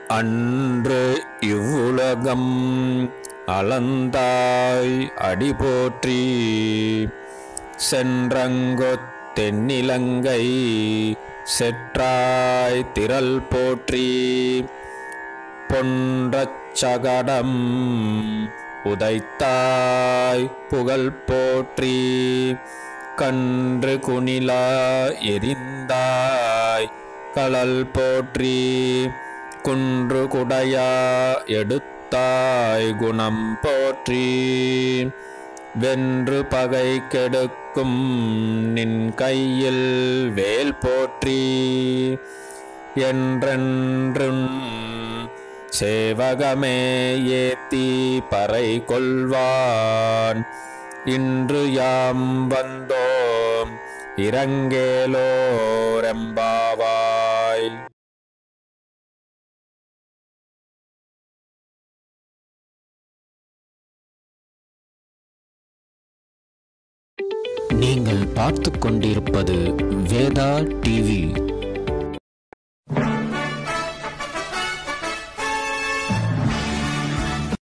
அன்று இவ்வுலகம் அளந்தாய் அடி போற்றி சென்றங்கொத் தென்னிலங்கை செற்றாய் திரள் போற்றி பொன்றச் சகடம் உதைத்தாய் புகழ் போற்றி கன்று குணிலா எரிந்தாய் களல் போற்றி குன்று குடையா எடுத்தாய் குணம் போற்றி வென்று பகை கெடுக்கும் நின் கையில் வேல் போற்றி என்றென்றும் சேவகமே ஏத்தி பறை கொள்வான் இன்று யாம் வந்தோம் இரங்கேலோரெம்பாவாய் நீங்கள் பார்த்து கொண்டிருப்பது வேதா டிவி